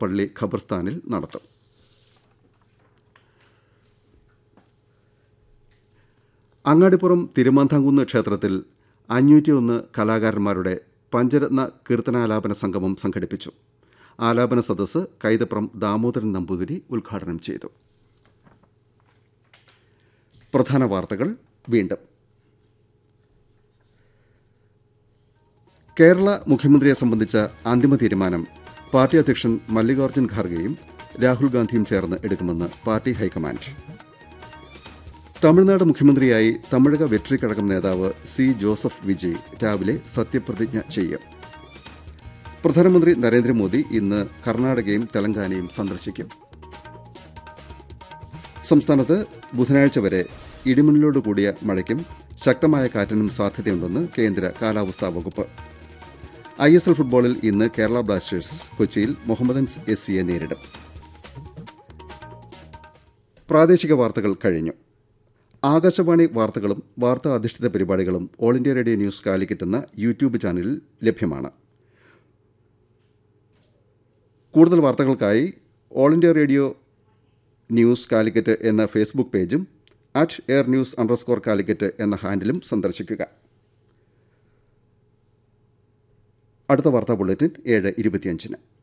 പള്ളി ഖബർസ്ഥാനിൽ നടത്തും അങ്ങാടിപ്പുറം തിരുമാന്താംകുന്ന് ക്ഷേത്രത്തിൽ അഞ്ഞൂറ്റിയൊന്ന് കലാകാരന്മാരുടെ പഞ്ചരത്ന കീർത്തനാലാപന സംഗമം സംഘടിപ്പിച്ചു ആലാപന സദസ്സ് കൈതപ്രം ദാമോദരൻ നമ്പൂതിരി ഉദ്ഘാടനം ചെയ്തു പ്രധാന വാർത്തകൾ വീണ്ടും കേരള മുഖ്യമന്ത്രിയെ സംബന്ധിച്ച അന്തിമ തീരുമാനം പാർട്ടി അധ്യക്ഷൻ മല്ലികാർജ്ജുൻ ഖാർഗെയും രാഹുൽ ഗാന്ധിയും ചേർന്ന് എടുക്കുമെന്ന് പാർട്ടി ഹൈക്കമാൻഡ് തമിഴ്നാട് മുഖ്യമന്ത്രിയായി തമിഴക വെട്രി കഴകം നേതാവ് സി ജോസഫ് വിജയ് രാവിലെ സത്യപ്രതിജ്ഞ ചെയ്യും പ്രധാനമന്ത്രി നരേന്ദ്രമോദി ഇന്ന് കർണാടകയും തെലങ്കാനയും സന്ദർശിക്കും സംസ്ഥാനത്ത് ബുധനാഴ്ച വരെ ഇടിമിന്നലോട് കൂടിയ മഴയ്ക്കും ശക്തമായ കാറ്റിനും സാധ്യതയുണ്ടെന്ന് കേന്ദ്ര കാലാവസ്ഥാ വകുപ്പ് ഐ എസ് എൽ ഫുട്ബോളിൽ ഇന്ന് കേരള ബ്ലാസ്റ്റേഴ്സ് കൊച്ചിയിൽ മുഹമ്മദൻസ് എസ് സിയെ നേരിടും പ്രാദേശിക വാർത്തകൾ കഴിഞ്ഞു ആകാശവാണി വാർത്തകളും വാർത്താ അധിഷ്ഠിത പരിപാടികളും All India Radio news Calicut എന്ന യൂട്യൂബ് ചാനലിൽ ലഭ്യമാണ് കൂടുതൽ വാർത്തകൾക്കായി All India Radio news Calicut എന്ന ഫേസ്ബുക്ക് പേജും at AIR news underscore Calicut എന്ന ഹാൻഡിലും സന്ദർശിക്കുക അടുത്ത വാർത്താ ബുള്ളറ്റിൻ ഏഴ് ഇരുപത്തിയഞ്ചിന്